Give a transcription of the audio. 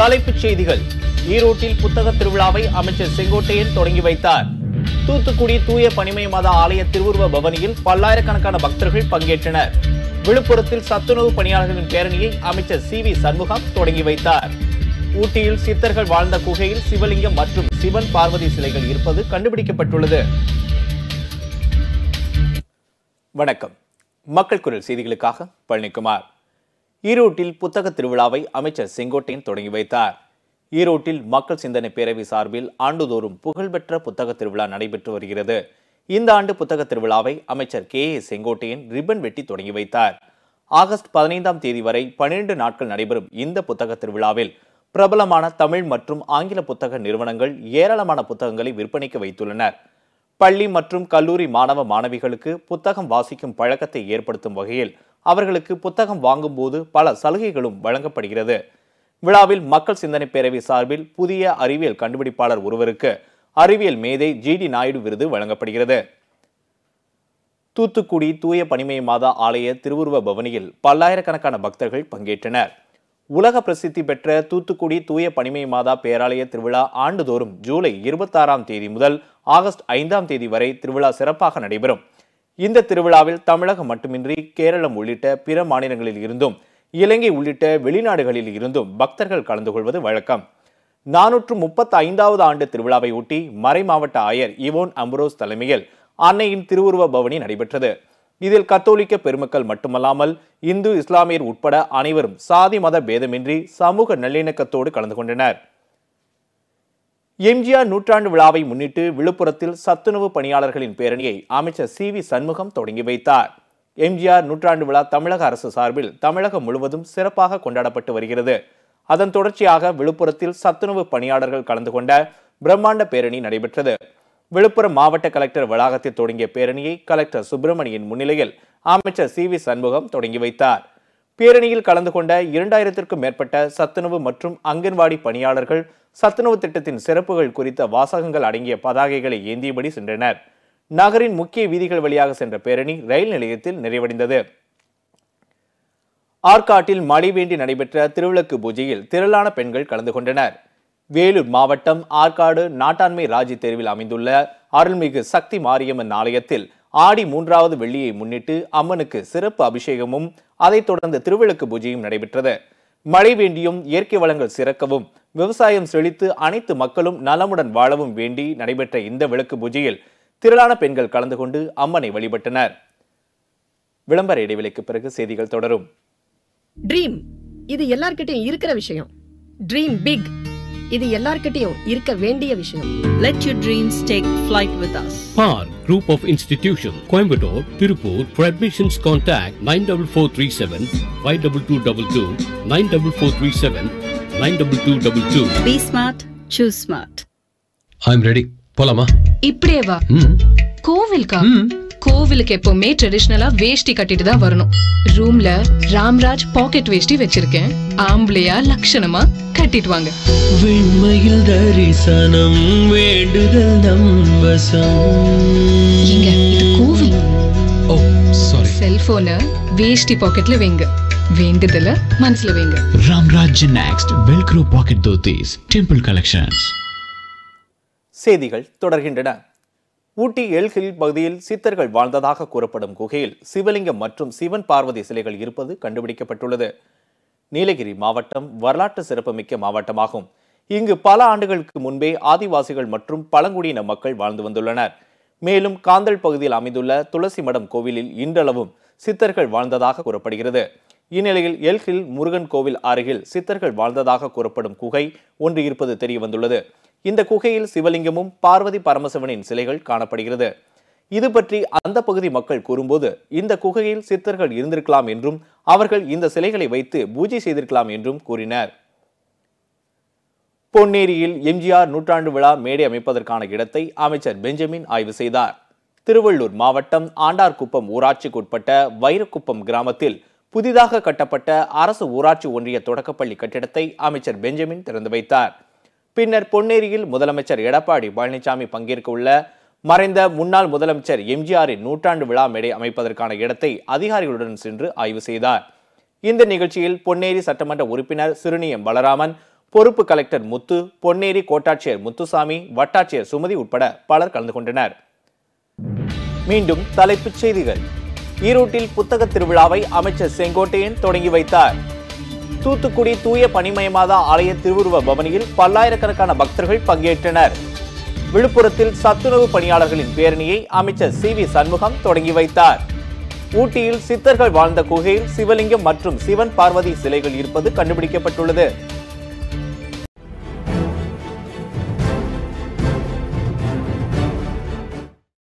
தலைப்புச் செய்திகள் ஈரோட்டில் புத்தக திருவிழாவை அமைச்சர் செங்கோட்டையன் தொடங்கி வைத்தார் தூத்துக்குடி தூய பனிமய மத ஆலய திருவுருவ பவனியில் பல்லாயிரக்கணக்கான பக்தர்கள் பங்கேற்றனர் விழுப்புரத்தில் சத்துணவு பணியாளர்களின் பேரணியை அமைச்சர் சி வி சண்முகம் தொடங்கி வைத்தார் ஊட்டியில் சித்தர்கள் வாழ்ந்த குகையில் சிவலிங்கம் மற்றும் சிவன் பார்வதி சிலைகள் இருப்பது கண்டுபிடிக்கப்பட்டுள்ளது வணக்கம் மக்கள் குரல் செய்திகளுக்காக பழனிக்குமார் ஈரோட்டில் புத்தக திருவிழாவை அமைச்சர் செங்கோட்டையன் தொடங்கி வைத்தார் ஈரோட்டில் மக்கள் சிந்தனை பேரவை சார்பில் ஆண்டுதோறும் புகழ்பெற்ற புத்தக திருவிழா நடைபெற்று வருகிறது இந்த ஆண்டு புத்தக திருவிழாவை அமைச்சர் கே ஏ செங்கோட்டையன் ரிப்பன் வெட்டி தொடங்கி வைத்தார் ஆகஸ்ட் பதினைந்தாம் தேதி வரை பன்னிரண்டு நாட்கள் நடைபெறும் இந்த புத்தக திருவிழாவில் பிரபலமான தமிழ் மற்றும் ஆங்கில புத்தக நிறுவனங்கள் ஏராளமான புத்தகங்களை விற்பனைக்கு வைத்துள்ளனர் பள்ளி மற்றும் கல்லூரி மாணவ மாணவிகளுக்கு புத்தகம் வாசிக்கும் பழக்கத்தை ஏற்படுத்தும் வகையில் அவர்களுக்கு புத்தகம் வாங்கும்போது பல சலுகைகளும் வழங்கப்படுகிறது விழாவில் மக்கள் சிந்தனை பேரவை சார்பில் புதிய அறிவியல் கண்டுபிடிப்பாளர் ஒருவருக்கு அறிவியல் மேதை ஜி டி நாயுடு விருது வழங்கப்படுகிறது தூத்துக்குடி தூய பனிமய மாதா ஆலய திருவுருவ பவனியில் பல்லாயிரக்கணக்கான பக்தர்கள் பங்கேற்றனர் உலக பிரசித்தி பெற்ற தூத்துக்குடி தூய பனிமய மாதா பேராலய திருவிழா ஆண்டுதோறும் ஜூலை இருபத்தாறாம் தேதி முதல் ஆகஸ்ட் ஐந்தாம் தேதி வரை திருவிழா சிறப்பாக நடைபெறும் இந்த திருவிழாவில் தமிழகம் மட்டுமின்றி கேரளம் உள்ளிட்ட பிற மாநிலங்களில் இருந்தும் இலங்கை உள்ளிட்ட வெளிநாடுகளில் இருந்தும் பக்தர்கள் கலந்து கொள்வது வழக்கம் நானூற்று முப்பத்தி ஐந்தாவது ஆண்டு திருவிழாவை ஒட்டி மறை மாவட்ட ஆயர் இவோன் அம்பரோஸ் தலைமையில் அன்னையின் திருவுருவ பவனி நடைபெற்றது இதில் கத்தோலிக்க பெருமக்கள் மட்டுமல்லாமல் இந்து இஸ்லாமியர் உட்பட அனைவரும் சாதி மத பேதமின்றி சமூக நல்லிணக்கத்தோடு கலந்து கொண்டனர் எம்ஜிஆர் நூற்றாண்டு விழாவை முன்னிட்டு விழுப்புரத்தில் சத்துணவு பணியாளர்களின் பேரணியை அமைச்சர் சி வி சண்முகம் தொடங்கி வைத்தார் எம்ஜிஆர் நூற்றாண்டு விழா தமிழக அரசு சார்பில் தமிழகம் முழுவதும் சிறப்பாக கொண்டாடப்பட்டு வருகிறது அதன் தொடர்ச்சியாக விழுப்புரத்தில் சத்துணவு பணியாளர்கள் கலந்து கொண்ட பிரம்மாண்ட பேரணி நடைபெற்றது விழுப்புரம் மாவட்ட கலெக்டர் வளாகத்தில் தொடங்கிய பேரணியை கலெக்டர் சுப்பிரமணியன் முன்னிலையில் அமைச்சர் சி வி சண்முகம் தொடங்கி வைத்தார் பேரணியில் கலந்து கொண்ட இரண்டாயிரத்திற்கும் மேற்பட்ட சத்துணவு மற்றும் அங்கன்வாடி பணியாளர்கள் சத்துணவு திட்டத்தின் சிறப்புகள் குறித்த வாசகங்கள் அடங்கிய பதாகைகளை ஏந்தியபடி சென்றனர் நகரின் முக்கிய வீதிகள் வழியாக சென்ற பேரணி ரயில் நிலையத்தில் நிறைவடைந்தது ஆற்காட்டில் மழை வேண்டி நடைபெற்ற திருவிளக்கு பூஜையில் திரளான பெண்கள் கலந்து கொண்டனர் வேலூர் மாவட்டம் ஆற்காடு நாட்டாண்மை ராஜி தெருவில் அமைந்துள்ள அருள்மிகு சக்தி மாரியம்மன் ஆலயத்தில் ஆடி மூன்றாவது வெள்ளியை முன்னிட்டு அம்மனுக்கு சிறப்பு அபிஷேகமும் அதைத் தொடர்ந்து திருவிளக்கு பூஜையும் நடைபெற்றது மழை வேண்டியும் இயற்கை வளங்கள் சிறக்கவும் விவசாயம் செழித்து அனைத்து மக்களும் நலமுடன் வாழவும் வேண்டி நடைபெற்ற இந்த விளக்கு பூஜையில் திரளான பெண்கள் கலந்து கொண்டு அம்மனை வழிபட்டனர் விளம்பர இடைவெளிக்கு பிறகு செய்திகள் தொடரும் ட்ரீம் இது எல்லார்கிட்டயும் இருக்கிற விஷயம் ட்ரீம் பிக் இது எல்லார்கிட்டயும் இருக்க வேண்டிய விஷயம் Let your dreams take flight with us. PAR Group of Institution, Coimbatore, Tirupur. For admissions, contact 94437 52222 94437 92222. Be smart, choose smart. I'm ready போலாமா இப்படியே வா ம் கோவிலுக்கா ம் கோவிலுக்கு எப்பவுமே ட்ரெடிஷ்னலா வேஷ்டி கட்டிட்டு தான் வரணும் ரூம்ல ராம்ராஜ் பாக்கெட் வேஷ்டி வச்சிருக்கேன் ஆம்பளையா லட்சணமா கட்டிட்டு வாங்க விண்மையில் தரிசனம் வேண்டுதல் நம் இங்க இது வசம் கோவில் ஓ சாரி செல்போனை வேஷ்டி பாக்கெட்ல வைங்க வேண்டுதல மனசுல வைங்க Ramraj Next Velcro Pocket Dhotis Temple Collections செய்திகள் தொடர்கின்றன ஊட்டி எல்ஹில் பகுதியில் சித்தர்கள் வாழ்ந்ததாக கூறப்படும் குகையில் சிவலிங்கம் மற்றும் சிவன் பார்வதி சிலைகள் இருப்பது கண்டுபிடிக்கப்பட்டுள்ளது நீலகிரி மாவட்டம் வரலாற்று சிறப்புமிக்க மாவட்டமாகும் இங்கு பல ஆண்டுகளுக்கு முன்பே ஆதிவாசிகள் மற்றும் பழங்குடியின மக்கள் வாழ்ந்து வந்துள்ளனர் மேலும் காந்தல் பகுதியில் அமைந்துள்ள துளசி மடம் கோவிலில் இன்றளவும் சித்தர்கள் வாழ்ந்ததாக கூறப்படுகிறது இந்நிலையில் எல்ஹில் முருகன் கோவில் அருகில் சித்தர்கள் வாழ்ந்ததாக கூறப்படும் குகை ஒன்று இருப்பது தெரிய வந்துள்ளது இந்த குகையில் சிவலிங்கமும் பார்வதி பரமசிவனின் சிலைகள் காணப்படுகிறது இது பற்றி அந்த பகுதி மக்கள் கூறும்போது இந்த குகையில் சித்தர்கள் இருந்திருக்கலாம் என்றும் அவர்கள் இந்த சிலைகளை வைத்து பூஜை செய்திருக்கலாம் என்றும் கூறினர் பொன்னேரியில் எம்ஜிஆர் நூற்றாண்டு விழா மேடை அமைப்பதற்கான இடத்தை அமைச்சர் பெஞ்சமின் ஆய்வு செய்தார் திருவள்ளூர் மாவட்டம் ஆண்டார்குப்பம் ஊராட்சிக்குட்பட்ட வைரக்குப்பம் கிராமத்தில் புதிதாக கட்டப்பட்ட அரசு ஊராட்சி ஒன்றிய தொடக்கப்பள்ளி கட்டிடத்தை அமைச்சர் பெஞ்சமின் திறந்து வைத்தார் பின்னர் பொன்னேரியில் முதலமைச்சர் எடப்பாடி பழனிசாமி பங்கேற்க உள்ள மறைந்த முன்னாள் முதலமைச்சர் எம்ஜிஆரின் நூற்றாண்டு விழா மேடை அமைப்பதற்கான இடத்தை அதிகாரிகளுடன் சென்று ஆய்வு செய்தார் இந்த நிகழ்ச்சியில் பொன்னேரி சட்டமன்ற உறுப்பினர் சிறுனியம் பலராமன் பொறுப்பு கலெக்டர் முத்து பொன்னேரி கோட்டாட்சியர் முத்துசாமி வட்டாட்சியர் சுமதி உட்பட பலர் கலந்து கொண்டனர் மீண்டும் தலைப்புச் செய்திகள் ஈரோட்டில் புத்தக திருவிழாவை அமைச்சர் செங்கோட்டையன் தொடங்கி வைத்தார் தூத்துக்குடி தூய பனிமயமாதா ஆலய திருவுருவ பவனியில் பல்லாயிரக்கணக்கான பக்தர்கள் பங்கேற்றனர் விழுப்புரத்தில் சத்துணவு பணியாளர்களின் பேரணியை அமைச்சர் சி வி சண்முகம் தொடங்கி வைத்தார் ஊட்டியில் சித்தர்கள் வாழ்ந்த குகையில் சிவலிங்கம் மற்றும் சிவன் பார்வதி சிலைகள் இருப்பது கண்டுபிடிக்கப்பட்டுள்ளது